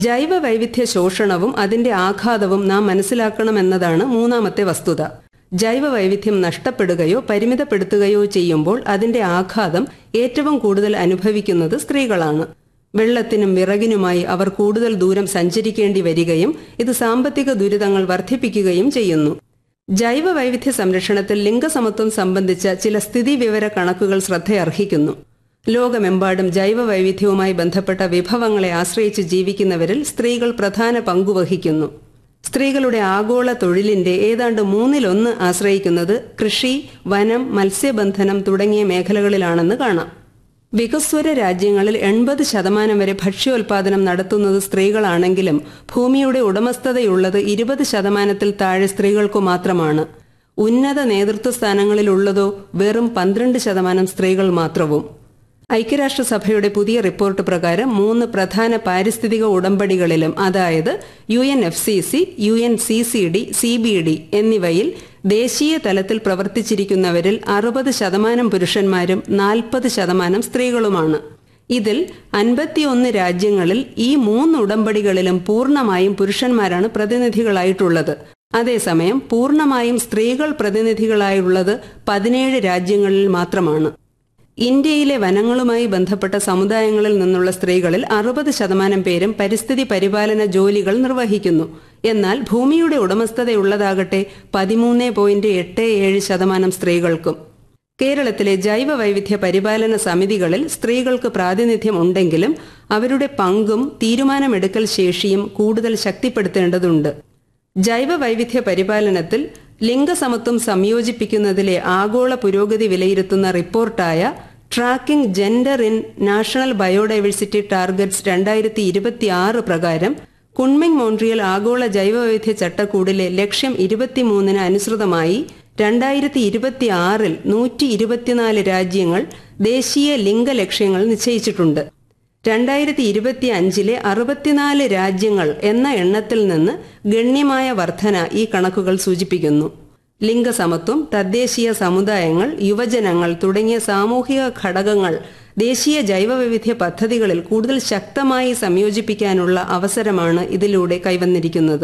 ജൈവ വൈവിധ്യ ശോഷണവും അതിന്റെ ആഘാതവും നാം മനസ്സിലാക്കണമെന്നതാണ് മൂന്നാമത്തെ വസ്തുത ജൈവ വൈവിധ്യം നഷ്ടപ്പെടുകയോ പരിമിതപ്പെടുത്തുകയോ ചെയ്യുമ്പോൾ അതിന്റെ ആഘാതം ഏറ്റവും കൂടുതൽ അനുഭവിക്കുന്നത് സ്ത്രീകളാണ് വെള്ളത്തിനും വിറകിനുമായി അവർ കൂടുതൽ ദൂരം സഞ്ചരിക്കേണ്ടി വരികയും ഇത് സാമ്പത്തിക ദുരിതങ്ങൾ വർദ്ധിപ്പിക്കുകയും ചെയ്യുന്നു ജൈവ വൈവിധ്യ സംരക്ഷണത്തിൽ ലിംഗസമത്വം സംബന്ധിച്ച ചില സ്ഥിതിവിവര കണക്കുകൾ ശ്രദ്ധയർഹിക്കുന്നു ലോകമെമ്പാടും ജൈവ വൈവിധ്യവുമായി ബന്ധപ്പെട്ട വിഭവങ്ങളെ ആശ്രയിച്ച് ജീവിക്കുന്നവരിൽ സ്ത്രീകൾ പ്രധാന പങ്കുവഹിക്കുന്നു സ്ത്രീകളുടെ ആഗോള തൊഴിലിന്റെ ഏതാണ്ട് മൂന്നിലൊന്ന് ആശ്രയിക്കുന്നത് കൃഷി വനം മത്സ്യബന്ധനം തുടങ്ങിയ മേഖലകളിലാണെന്ന് കാണാം വികസ്വര രാജ്യങ്ങളിൽ എൺപത് ശതമാനം വരെ ഭക്ഷ്യോൽപാദനം നടത്തുന്നത് സ്ത്രീകളാണെങ്കിലും ഭൂമിയുടെ ഉടമസ്ഥതയുള്ളത് ഇരുപത് ശതമാനത്തിൽ താഴെ സ്ത്രീകൾക്കു മാത്രമാണ് ഉന്നത നേതൃത്വ സ്ഥാനങ്ങളിലുള്ളതോ വെറും പന്ത്രണ്ട് ശതമാനം സ്ത്രീകൾ മാത്രവും ഐക്യരാഷ്ട്രസഭയുടെ പുതിയ റിപ്പോർട്ട് പ്രകാരം മൂന്ന് പ്രധാന പാരിസ്ഥിതിക ഉടമ്പടികളിലും അതായത് U N F C C U N C C D C B D എന്നിവയിൽ ദേശീയ തലത്തിൽ പ്രവർത്തിച്ചിരിക്കുന്നവരിൽ അറുപത് ശതമാനം പുരുഷന്മാരും നാൽപ്പത് ശതമാനം സ്ത്രീകളുമാണ് ഇതിൽ അൻപത്തിയൊന്ന് രാജ്യങ്ങളിൽ ഈ മൂന്ന് ഉടമ്പടികളിലും പൂർണ്ണമായും പുരുഷന്മാരാണ് പ്രതിനിധികളായിട്ടുള്ളത് അതേസമയം പൂർണ്ണമായും സ്ത്രീകൾ പ്രതിനിധികളായുള്ളത് പതിനേഴ് രാജ്യങ്ങളിൽ മാത്രമാണ് ഇന്ത്യയിലെ വനങ്ങളുമായി ബന്ധപ്പെട്ട സമുദായങ്ങളിൽ നിന്നുള്ള സ്ത്രീകളിൽ അറുപത് ശതമാനം പേരും പരിസ്ഥിതി പരിപാലന ജോലികൾ നിർവഹിക്കുന്നു എന്നാൽ ഭൂമിയുടെ ഉടമസ്ഥതയുള്ളതാകട്ടെ പതിമൂന്ന് പോയിന്റ് എട്ട് ഏഴ് ശതമാനം സ്ത്രീകൾക്കും കേരളത്തിലെ ജൈവ വൈവിധ്യ പരിപാലന സമിതികളിൽ സ്ത്രീകൾക്ക് പ്രാതിനിധ്യം ഉണ്ടെങ്കിലും അവരുടെ പങ്കും തീരുമാനമെടുക്കൽ ശേഷിയും കൂടുതൽ ശക്തിപ്പെടുത്തേണ്ടതുണ്ട് ജൈവ വൈവിധ്യ പരിപാലനത്തിൽ ലിംഗസമത്വം സംയോജിപ്പിക്കുന്നതിലെ ആഗോള പുരോഗതി വിലയിരുത്തുന്ന റിപ്പോർട്ടായ tracking gender in national biodiversity targets രണ്ടായിരത്തി ഇരുപത്തിയാറ് പ്രകാരം കുൺമിങ് മോൺട്രിയൽ ആഗോള ജൈവവൈവിധ്യ ചട്ടക്കൂടിലെ ലക്ഷ്യം ഇരുപത്തിമൂന്നിന് അനുസൃതമായി രണ്ടായിരത്തി ഇരുപത്തിയാറിൽ നൂറ്റി ഇരുപത്തിനാല് രാജ്യങ്ങൾ ദേശീയ ലിംഗ ലക്ഷ്യങ്ങൾ നിശ്ചയിച്ചിട്ടുണ്ട് രണ്ടായിരത്തി ഇരുപത്തി അഞ്ചിലെ അറുപത്തിനാല് രാജ്യങ്ങൾ എന്ന എണ്ണത്തിൽ നിന്ന് ഗണ്യമായ വർധന ഈ കണക്കുകൾ സൂചിപ്പിക്കുന്നു ലിംഗസമത്വം തദ്ദേശീയ സമുദായങ്ങൾ യുവജനങ്ങൾ തുടങ്ങിയ സാമൂഹിക ഘടകങ്ങൾ ദേശീയ ജൈവവൈവിധ്യ പദ്ധതികളിൽ കൂടുതൽ ശക്തമായി സംയോജിപ്പിക്കാനുള്ള അവസരമാണ് ഇതിലൂടെ കൈവന്നിരിക്കുന്നത്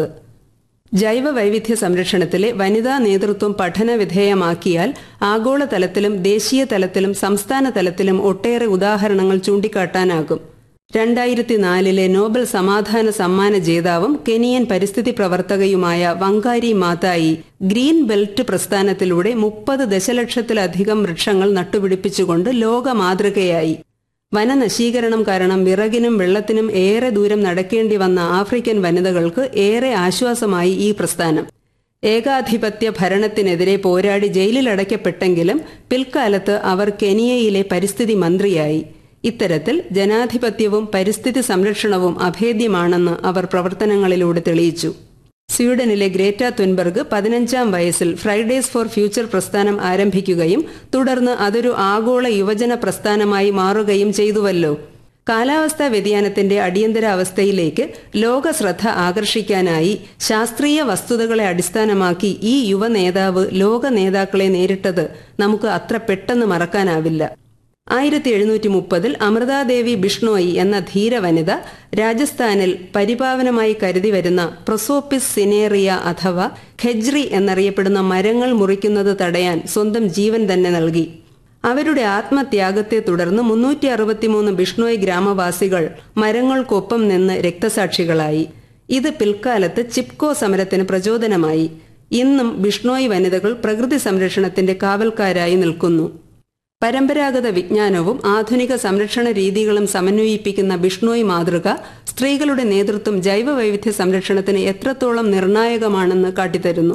ജൈവ വൈവിധ്യ സംരക്ഷണത്തിലെ വനിതാ നേതൃത്വം പഠന വിധേയമാക്കിയാൽ ആഗോളതലത്തിലും ദേശീയ തലത്തിലും സംസ്ഥാന തലത്തിലും ഒട്ടേറെ ഉദാഹരണങ്ങൾ ചൂണ്ടിക്കാട്ടാനാകും രണ്ടായിരത്തി നാലിലെ നോബൽ സമാധാന സമ്മാന ജേതാവും കെനിയൻ പരിസ്ഥിതി പ്രവർത്തകയുമായ വങ്കാരി മാതായി ഗ്രീൻ ബെൽറ്റ് പ്രസ്ഥാനത്തിലൂടെ മുപ്പത് ദശലക്ഷത്തിലധികം വൃക്ഷങ്ങൾ നട്ടുപിടിപ്പിച്ചുകൊണ്ട് ലോക മാതൃകയായി വനനശീകരണം കാരണം വിറകിനും വെള്ളത്തിനും ഏറെ ദൂരം നടക്കേണ്ടി വന്ന ആഫ്രിക്കൻ വനിതകൾക്ക് ഏറെ ആശ്വാസമായി ഈ പ്രസ്ഥാനം ഏകാധിപത്യ ഭരണത്തിനെതിരെ പോരാടി ജയിലിലടയ്ക്കപ്പെട്ടെങ്കിലും പിൽക്കാലത്ത് അവർ കെനിയയിലെ പരിസ്ഥിതി മന്ത്രിയായി ഇത്തരത്തിൽ ജനാധിപത്യവും പരിസ്ഥിതി സംരക്ഷണവും അഭേദ്യമാണെന്ന് അവർ പ്രവർത്തനങ്ങളിലൂടെ തെളിയിച്ചു സ്വീഡനിലെ ഗ്രേറ്റ തുൻബർഗ് പതിനഞ്ചാം വയസ്സിൽ ഫ്രൈഡേസ് ഫോർ ഫ്യൂച്ചർ പ്രസ്ഥാനം ആരംഭിക്കുകയും തുടർന്ന് അതൊരു ആഗോള യുവജന പ്രസ്ഥാനമായി മാറുകയും ചെയ്തുവല്ലോ കാലാവസ്ഥാ വ്യതിയാനത്തിന്റെ അടിയന്തരാവസ്ഥയിലേക്ക് ലോക ശ്രദ്ധ ആകർഷിക്കാനായി ശാസ്ത്രീയ വസ്തുതകളെ അടിസ്ഥാനമാക്കി ഈ യുവ നേതാവ് ലോക നേതാക്കളെ നേരിട്ടത് നമുക്ക് അത്ര പെട്ടെന്ന് മറക്കാനാവില്ല ആയിരത്തി എഴുന്നൂറ്റി മുപ്പതിൽ അമൃതാദേവി ബിഷ്ണോയി എന്ന ധീര വനിത രാജസ്ഥാനിൽ പരിപാവനമായി കരുതി വരുന്ന പ്രൊസോപ്പിസ് സിനേറിയ അഥവാ ഖെജ്രി എന്നറിയപ്പെടുന്ന മരങ്ങൾ മുറിക്കുന്നത് തടയാൻ സ്വന്തം ജീവൻ തന്നെ നൽകി അവരുടെ ആത്മത്യാഗത്തെ തുടർന്ന് മുന്നൂറ്റി അറുപത്തിമൂന്ന് ബിഷ്ണോയ് ഗ്രാമവാസികൾ മരങ്ങൾക്കൊപ്പം നിന്ന് രക്തസാക്ഷികളായി ഇത് പിൽക്കാലത്ത് ചിപ്കോ സമരത്തിന് പ്രചോദനമായി ഇന്നും ബിഷ്ണോയ് വനിതകൾ പ്രകൃതി സംരക്ഷണത്തിന്റെ കാവൽക്കാരായി നിൽക്കുന്നു പരമ്പരാഗത വിജ്ഞാനവും ആധുനിക സംരക്ഷണ രീതികളും സമന്വയിപ്പിക്കുന്ന ബിഷ്ണോയ് മാതൃക സ്ത്രീകളുടെ നേതൃത്വം ജൈവ വൈവിധ്യ സംരക്ഷണത്തിന് എത്രത്തോളം നിർണായകമാണെന്ന് കാട്ടിത്തരുന്നു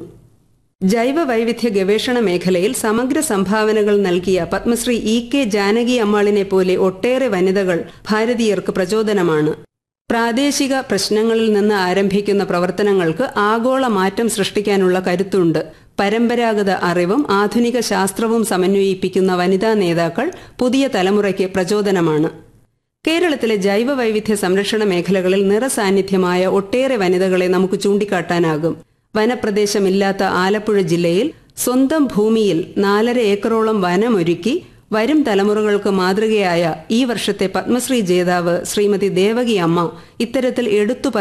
ജൈവ വൈവിധ്യ ഗവേഷണ മേഖലയിൽ സമഗ്ര സംഭാവനകൾ നൽകിയ പത്മശ്രീ ഇ കെ ജാനകി അമ്മാളിനെ പോലെ ഒട്ടേറെ വനിതകൾ ഭാരതീയർക്ക് പ്രചോദനമാണ് പ്രാദേശിക പ്രശ്നങ്ങളിൽ നിന്ന് ആരംഭിക്കുന്ന പ്രവർത്തനങ്ങൾക്ക് ആഗോള മാറ്റം സൃഷ്ടിക്കാനുള്ള കരുത്തുണ്ട് പരമ്പരാഗത അറിവും ആധുനിക ശാസ്ത്രവും സമന്വയിപ്പിക്കുന്ന വനിതാ നേതാക്കൾ പുതിയ തലമുറയ്ക്ക് പ്രചോദനമാണ് കേരളത്തിലെ ജൈവ വൈവിധ്യ സംരക്ഷണ മേഖലകളിൽ നിറസാന്നിധ്യമായ ഒട്ടേറെ വനിതകളെ നമുക്ക് ചൂണ്ടിക്കാട്ടാനാകും വനപ്രദേശമില്ലാത്ത ആലപ്പുഴ ജില്ലയിൽ സ്വന്തം ഭൂമിയിൽ നാലര ഏക്കറോളം വനമൊരുക്കി വരും തലമുറകൾക്ക് മാതൃകയായ ഈ വർഷത്തെ പത്മശ്രീ ജേതാവ് ശ്രീമതി ദേവകി അമ്മ ഇത്തരത്തിൽ എടുത്തു